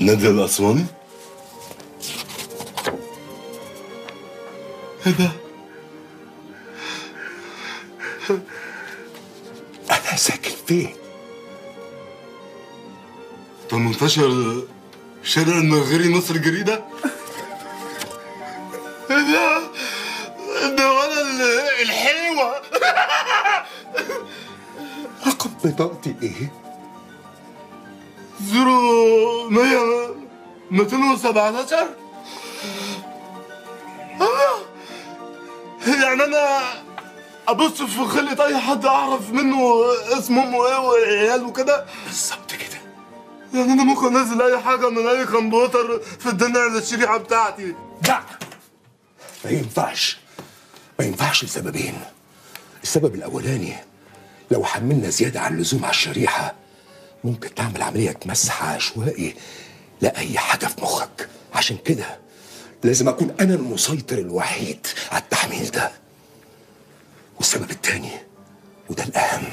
نادية الأسواني؟ ايه ده؟ انا ساكن فين 18 شارع المغري مصر الجديدة؟ ايه ده؟ ده ولا ال- الحلوة رقم بطاقتي ايه زيرو مية ميتين وسبعتاشر يعني انا ابص في خلة اي حد اعرف منه اسم امه ايه وعياله كده بالظبط كده يعني انا ممكن انزل اي حاجه من اي كمبيوتر في الدنيا على الشريحه بتاعتي لا ما ينفعش ما ينفعش لسببين السبب الاولاني لو حملنا زياده عن اللزوم على الشريحه ممكن تعمل عمليه مسح عشوائي لاي حاجه في مخك عشان كده لازم اكون انا المسيطر الوحيد على التحميل ده والسبب التاني وده الاهم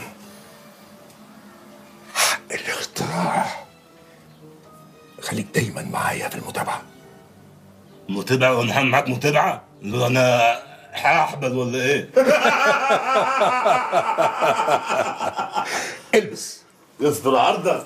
حق الاختراع خليك دايما معايا في المتابعه متابعه وانا هعمل معاك متابعه اللي انا هحبل ولا ايه البس يصبر عرضك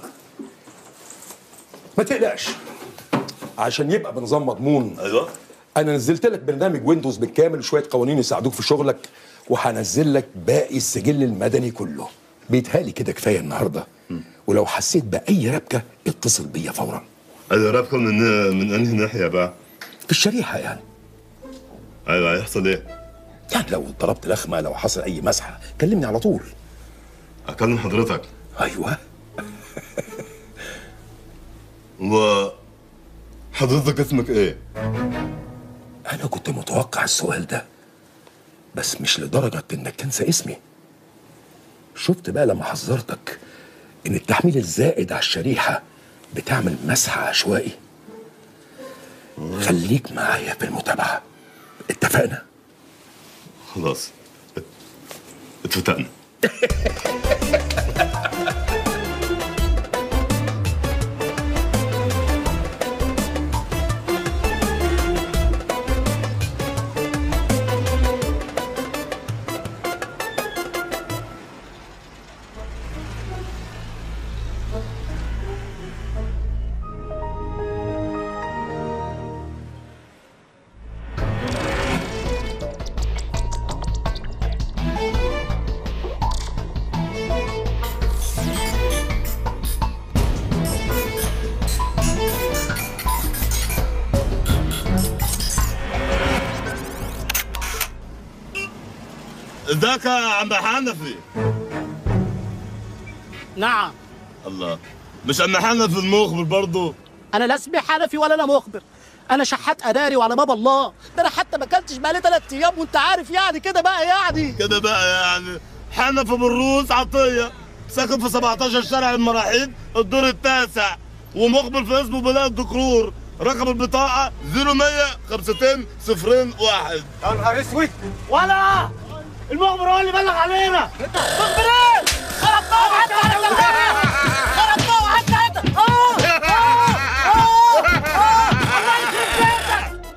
ما تقلقش عشان يبقى بنظام مضمون ايوه انا نزلت لك برنامج ويندوز بالكامل وشويه قوانين يساعدوك في شغلك وهنزل لك باقي السجل المدني كله بيتهالي كده كفايه النهارده ولو حسيت باي ربكه اتصل بيا فورا ايوه رابكم من من انهي ناحيه بقى في الشريحه يعني ايوه هيحصل ايه يعني لو ضربت لخمه لو حصل اي مسحه كلمني على طول اكلم حضرتك ايوه و حضرتك اسمك ايه انا كنت متوقع السؤال ده بس مش لدرجه انك تنسى اسمي شفت بقى لما حذرتك ان التحميل الزائد على الشريحه بتعمل مسح عشوائي خليك معايا في المتابعه اتفقنا خلاص ات- اتفتقنا ازيك يا عم حنفي نعم الله مش عم حنفي المخبر برضه انا لا اسمي حنفي ولا انا مخبر انا شحات اداري وعلى باب الله ده انا حتى ما اكلتش بقالي ثلاث ايام وانت عارف يعني كده بقى يعني كده بقى يعني حنفي بالروس عطيه ساكن في 17 شارع المراحيض الدور التاسع ومقبل في اسمه بلاد دكرور رقم البطاقة 0100 52 صفرين واحد يا نهار اسود ولا المخبر هو اللي بلغ علينا مخبر ايه؟ خربناه حتى حتى خربناه حتى حتى اه اه اه اه الله يخرب بيتك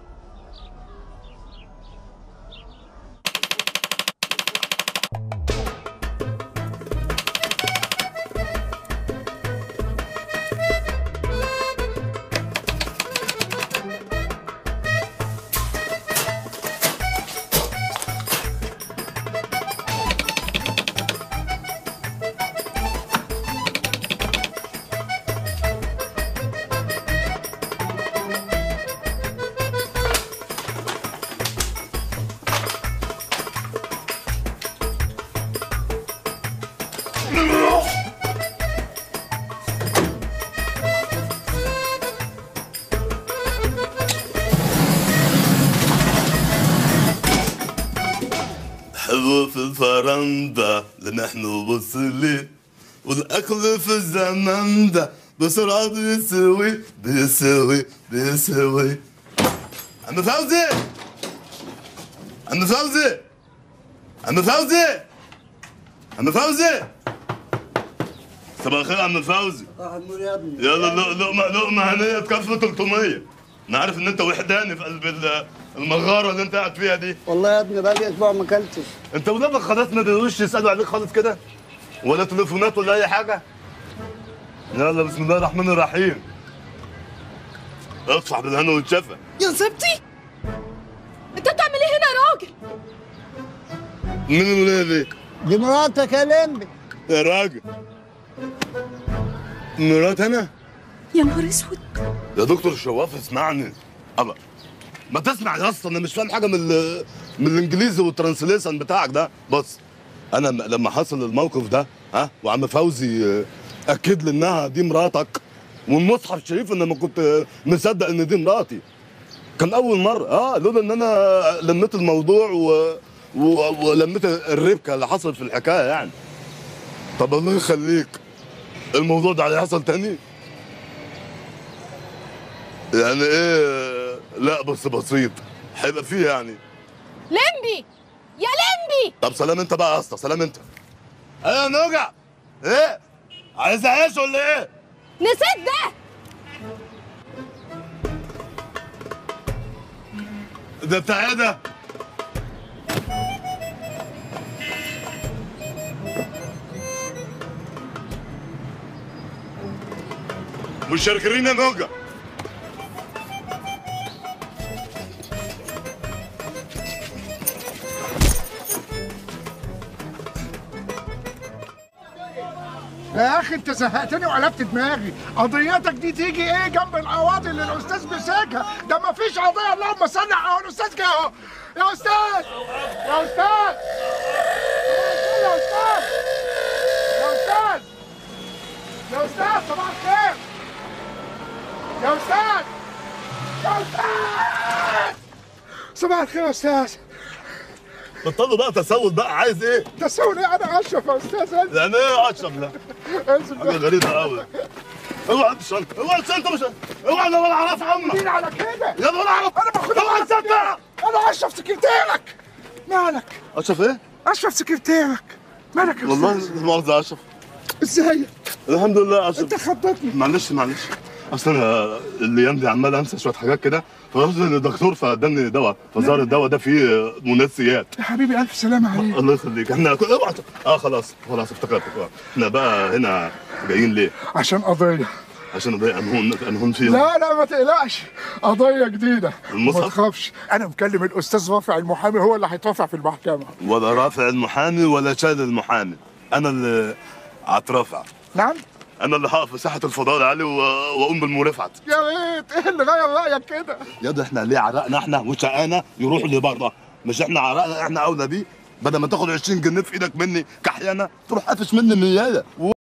حلو في الفرندا لنحن وصلي والاكل في الزمن ده بسرعة بيسوي بيسوي بيسوي عم فوزي عم فوزي عم فوزي عم فوزي صباح الخير يا عم فوزي صباح النور يا ابني يلا لق- لقمه لقمه هنيه بكفه 300 انا عارف ان انت وحداني في قلب ال- المغاره اللي انت قاعد فيها دي والله يا ابني بقالي اسبوع ما اكلتش انت ولادك خلاص ما بيقولوش يسالوا عليك خالص كده ولا تليفونات ولا اي حاجه يلا بسم الله الرحمن الرحيم اصفح بالهنا والشفا يا زبطي انت بتعمل ايه هنا يا راجل مين الولايه دي؟ دي مراتك يا لمبي يا راجل مرات انا يا نهار اسود يا دكتور شواف اسمعني أبا ما تسمع يا اسطى انا مش فاهم حاجه من ال- من الانجليزي والترانسليشن بتاعك ده بص انا م- لما حصل الموقف ده ها وعم فوزي آه، اكد لي انها دي مراتك والمصحف الشريف ان ما كنت آه، مصدق ان دي مراتي كان اول مره اه لولا ان انا لميت الموضوع و... و... ولميت الربكه اللي حصلت في الحكايه يعني طب الله يخليك الموضوع ده هيحصل تاني يعني ايه لا بس بسيط هيبقى فيه يعني لمبي يا لمبي طب سلام انت بقى يا اسطى سلام انت ايه يا نوجع ايه عايز اعيش ولا ايه نسيت ده ده بتاع ايه ده مشاركين يا نوجع يا اخي انت زهقتني وقلبت دماغي قضيتك دي تيجي ايه جنب القواضي اللي الاستاذ مسكها ده ما فيش قضيه اللهم صل على الاستاذ جه اهو يا استاذ يا استاذ يا استاذ يا استاذ يا استاذ صباح الخير يا استاذ يا استاذ صباح الخير يا استاذ بطلوا بقى تسول بقى عايز ايه ده سوري انا اشرف يا استاذ انزل يعني ايه اشرف ده انزل حاجه غريبه قوي اوعى تشنط اوعى تشنط مش اوعى انا ولا اعرف عمك مين على كده يلا ولا اعرف انا باخد اوعى تشنط انا اشرف سكرتيرك مالك اشرف ايه اشرف سكرتيرك مالك يا والله استاذ لا مؤاخذه يا اشرف ازاي الحمد لله يا اشرف انت خضتني معلش معلش اصل انا الايام دي عمال انسى شويه حاجات كده فرحت للدكتور فاداني دواء فظهر الدواء ده فيه منسيات يا حبيبي الف سلامه عليك الله يخليك احنا اوعى اه خلاص خلاص افتكرت احنا بقى هنا جايين ليه؟ عشان قضيه عشان نضيع انهون انهون فيهم لا لا ما تقلقش قضيه جديده المصحف؟ ما تخافش انا مكلم الاستاذ رافع المحامي هو اللي هيترافع في المحكمه ولا رافع المحامي ولا شايل المحامي انا اللي هترافع نعم انا اللي هقف في ساحه الفضاء العالي و- واقوم بالمرافعه يا ريت ايه اللي غير رايك كده يا ده احنا ليه عرقنا احنا وشقانا يروح لبره مش احنا عرقنا احنا اولى بيه بدل ما تاخد 20 جنيه في ايدك مني كحيانه تروح قافش مني النيايه